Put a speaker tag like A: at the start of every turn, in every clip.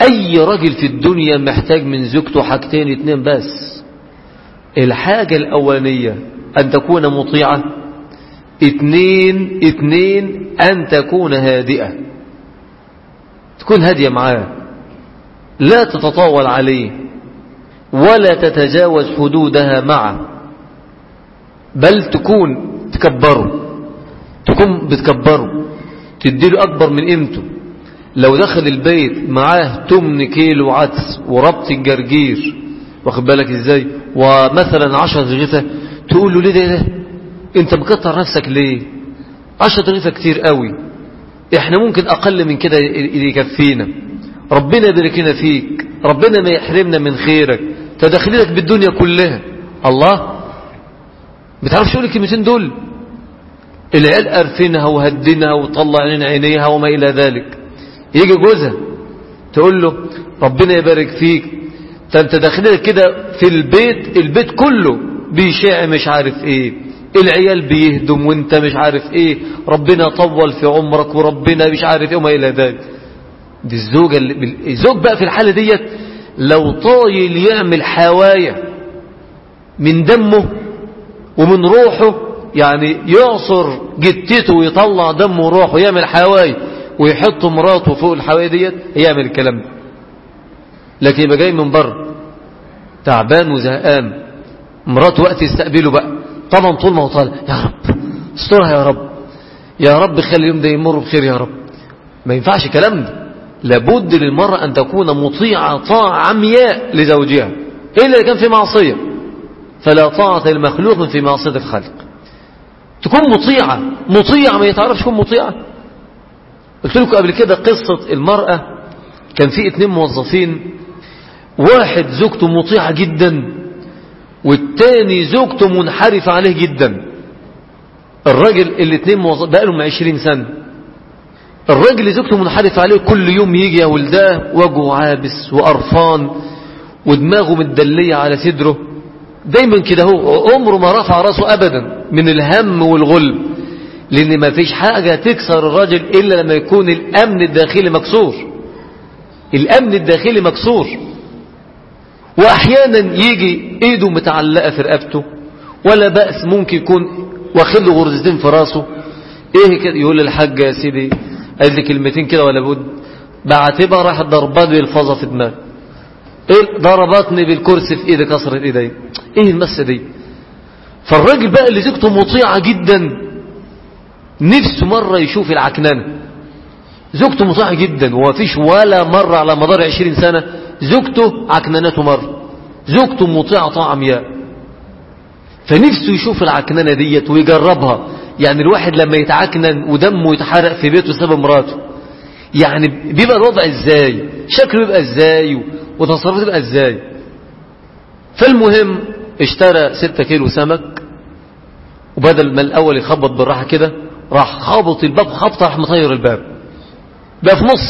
A: أي راجل في الدنيا محتاج من زوجته حاجتين اتنين بس الحاجة الأولانية أن تكون مطيعة اتنين اتنين أن تكون هادئة تكون هادية معاه لا تتطاول عليه ولا تتجاوز حدودها معه بل تكون تكبره تكون بتكبره تديله أكبر من قيمته لو دخل البيت معاه 8 كيلو عدس وربط الجرجير واخد بالك ازاي ومثلا 10 رغيفة تقول له ليه ده, ده انت مكتر نفسك ليه 10 رغيفة كتير قوي احنا ممكن اقل من كده يكفينا ربنا يبارك لنا فيك ربنا ما يحرمنا من خيرك تدخلينك بالدنيا كلها الله بتعرفش تقول الكلمتين دول العيال قرفينها وهدنها وطلع عين عينيها وما إلى ذلك يجي جوزها تقول له ربنا يبارك فيك انت داخلين كده في البيت البيت كله بيشاع مش عارف ايه العيال بيهدم وانت مش عارف ايه ربنا طول في عمرك وربنا مش عارف ايه وما الى ذلك دي الزوجة اللي الزوج بقى في الحالة ديت لو طايل يعمل حوايا من دمه ومن روحه يعني يعصر جتته ويطلع دمه وروحه ويعمل حواي ويحط مراته فوق الحواي ديت يعمل الكلام ده لكن يبقى جاي من بره تعبان وزهقان مراته وقت يستقبله بقى طبعا طول ما هو طالع يا رب استرها يا رب يا رب خلي اليوم ده يمر بخير يا رب ما ينفعش الكلام ده لابد للمرأة أن تكون مطيعة طاعة عمياء لزوجها إلا إذا كان في معصية فلا طاعة لمخلوق في معصية الخالق تكون مطيعة مطيعة ما يتعرفش تكون مطيعة قلت لكم قبل كده قصة المرأة كان في اتنين موظفين واحد زوجته مطيعة جدا والتاني زوجته منحرفة عليه جدا الراجل الاتنين موظف بقالهم عشرين سنة الراجل اللي زوجته منحرفة عليه كل يوم يجي يا ولداه وجهه عابس وقرفان ودماغه متدلية على صدره دايما كده هو عمره ما رفع راسه أبدا من الهم والغلب لأن ما فيش حاجة تكسر الراجل إلا لما يكون الأمن الداخلي مكسور الأمن الداخلي مكسور وأحيانا يجي إيده متعلقة في رقبته ولا بأس ممكن يكون واخد له غرزتين في راسه إيه كده يقول للحاج يا سيدي قال لي كلمتين كده ولا بد بعتبها راح ضرباني بالفظة في دماغي إيه ضربتني بالكرسي في إيدي كسرت إيدي إيه المسة دي فالراجل بقى اللي زوجته مطيعة جدا نفسه مرة يشوف العكنانة زوجته مطيعة جدا وما فيش ولا مرة على مدار عشرين سنة زوجته عكننته مرة زوجته مطيعة طاعة عمياء فنفسه يشوف العكنانة ديت ويجربها يعني الواحد لما يتعكنن ودمه يتحرق في بيته بسبب مراته يعني بيبقى الوضع ازاي شكله بيبقى ازاي وتصرفه بيبقى ازاي فالمهم اشترى ستة كيلو سمك وبدل ما الاول يخبط بالراحة كده راح خابط الباب خبطة راح مطير الباب بقى في نص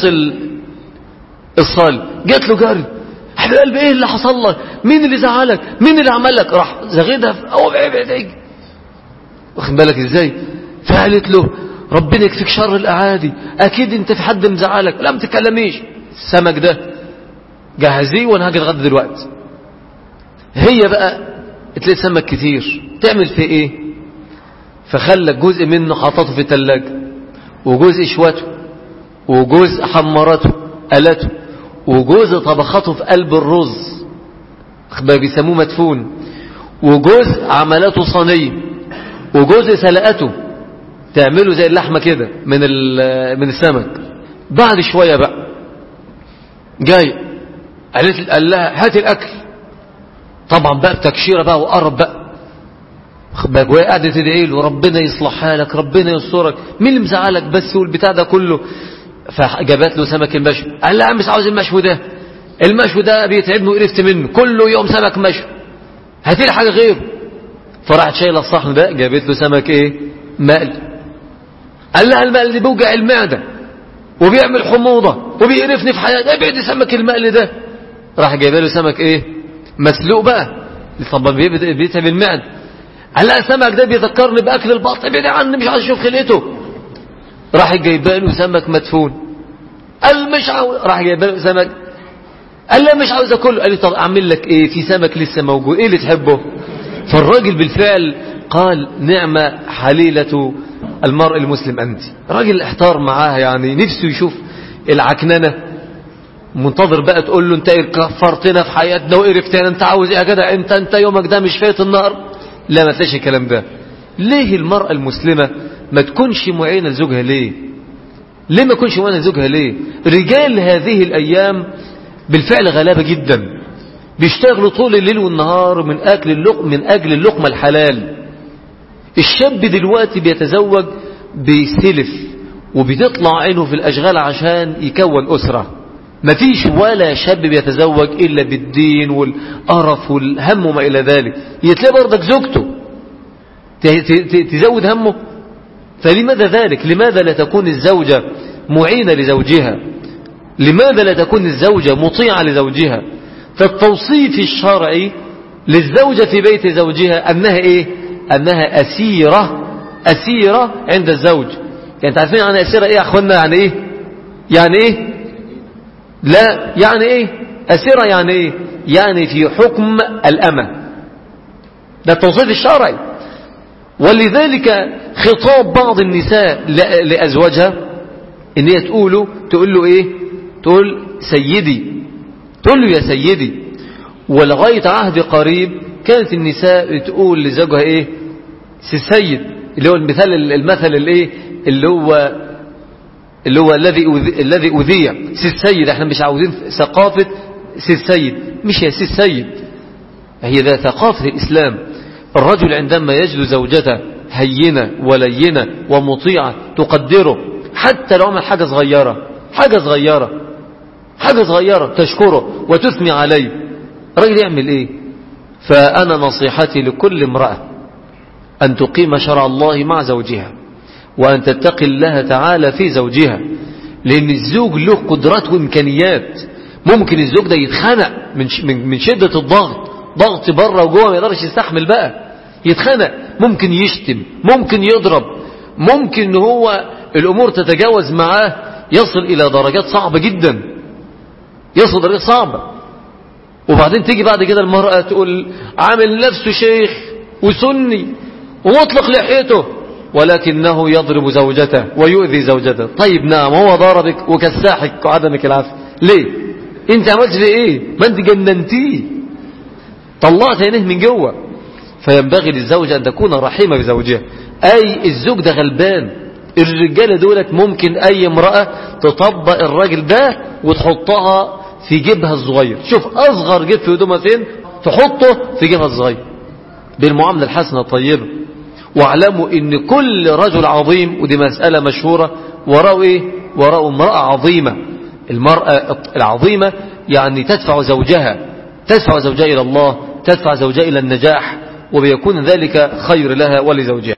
A: الصال جات له جاري حبيب قلبي ايه اللي حصل لك مين اللي زعلك مين اللي عمل لك راح زغيدها في او بعيد واخد بالك ازاي فقالت له ربنا يكفيك شر الاعادي اكيد انت في حد مزعلك لا ما تتكلميش السمك ده جهزيه وانا هاجي لغايه دلوقتي هي بقى تلاقي سمك كتير تعمل فيه ايه فخلت جزء منه حطته في الثلاجه وجزء شوته وجزء حمرته قلته وجزء طبخته في قلب الرز بيسموه مدفون وجزء عملته صينيه وجزء سلقته تعمله زي اللحمة كده من من السمك بعد شوية بقى جاي قالت قال لها هات الأكل طبعا بقى بتكشيرة بقى وقرب بقى بقى وهي قاعدة تدعي له ربنا يصلح حالك ربنا يسترك مين اللي مزعلك بس والبتاع ده كله فجابت له سمك المشوي قال لها مش عاوز المشوي ده المشوي ده بيتعبني وقرفت منه كله يوم سمك مشوي هاتي لي حاجة غيره فراحت شايله الصحن ده جابت له سمك ايه مقلي قال لها المقلي بيوجع المعدة وبيعمل حموضة وبيقرفني في حياتي ابعد سمك المقلي ده راح جايبه له سمك ايه مسلوق بقى طب بيتعب المعدة قال لها السمك ده بيذكرني باكل البط ابعد عني مش عايز اشوف خلقته راح جايبه له سمك مدفون قال مش عاوز راح جايبه له سمك قال لا مش عاوز اكله قال لي طب اعمل لك ايه في سمك لسه موجود ايه اللي تحبه فالراجل بالفعل قال نعم حليلة المرء المسلم أنت راجل احتار معاها يعني نفسه يشوف العكننة منتظر بقى تقول له انت كفرتنا في حياتنا وقرفتنا انت عاوز ايه يا جدع انت انت يومك ده مش فايت النار لا ما تلاقيش الكلام ده ليه المرأة المسلمة ما تكونش معينة لزوجها ليه ليه ما تكونش معينة لزوجها ليه رجال هذه الأيام بالفعل غلابة جدا بيشتغلوا طول الليل والنهار من أجل اللقم من أجل اللقمة الحلال الشاب دلوقتي بيتزوج بيستلف وبتطلع عينه في الأشغال عشان يكون أسرة مفيش ولا شاب بيتزوج إلا بالدين والقرف والهم وما إلى ذلك يتلاقي برضك زوجته تزود همه فلماذا ذلك لماذا لا تكون الزوجة معينة لزوجها لماذا لا تكون الزوجة مطيعة لزوجها فالتوصيف الشرعي للزوجة في بيت زوجها أنها إيه أنها أسيرة أسيرة عند الزوج يعني تعرفين عن أسيرة إيه يا أخوانا يعني إيه يعني إيه لا يعني إيه أسيرة يعني إيه يعني في حكم الأمة ده التوصيف الشرعي ولذلك خطاب بعض النساء لأزواجها إن هي تقوله تقول له إيه تقول سيدي تقول له يا سيدي ولغاية عهد قريب كانت النساء تقول لزوجها إيه سيد اللي هو المثال المثل الايه اللي هو اللي هو الذي الذي اذيع سي السيد احنا مش عاوزين ثقافه سي السيد مش يا سي السيد هي ذا ثقافه الاسلام الرجل عندما يجد زوجته هينه ولينه ومطيعه تقدره حتى لو عمل حاجه صغيره حاجه صغيره حاجه صغيره تشكره وتثني عليه الراجل يعمل ايه فانا نصيحتي لكل امراه أن تقيم شرع الله مع زوجها وأن تتقي الله تعالى في زوجها لأن الزوج له قدرات وإمكانيات ممكن الزوج ده يتخنق من من شدة الضغط ضغط بره وجوه ما يقدرش يستحمل بقى يتخنق ممكن يشتم ممكن يضرب ممكن هو الأمور تتجاوز معاه يصل إلى درجات صعبة جدا يصل درجات صعبة وبعدين تيجي بعد كده المرأة تقول عامل نفسه شيخ وسني ومطلق لحيته ولكنه يضرب زوجته ويؤذي زوجته طيب نعم هو ضربك وكساحك وعدمك العافية ليه انت عملت ليه ايه ما انت جننتيه طلعت عينيه من جوه فينبغي للزوجة ان تكون رحيمة بزوجها اي الزوج ده غلبان الرجالة دولت ممكن اي امرأة تطبق الراجل ده وتحطها في جيبها الصغير شوف اصغر جيب في هدومها فين تحطه في جيبها الصغير بالمعاملة الحسنة الطيبة واعلموا ان كل رجل عظيم ودي مسألة مشهورة وراءه ايه وراءه امرأة عظيمة المرأة العظيمة يعني تدفع زوجها تدفع زوجها إلى الله تدفع زوجها إلى النجاح وبيكون ذلك خير لها ولزوجها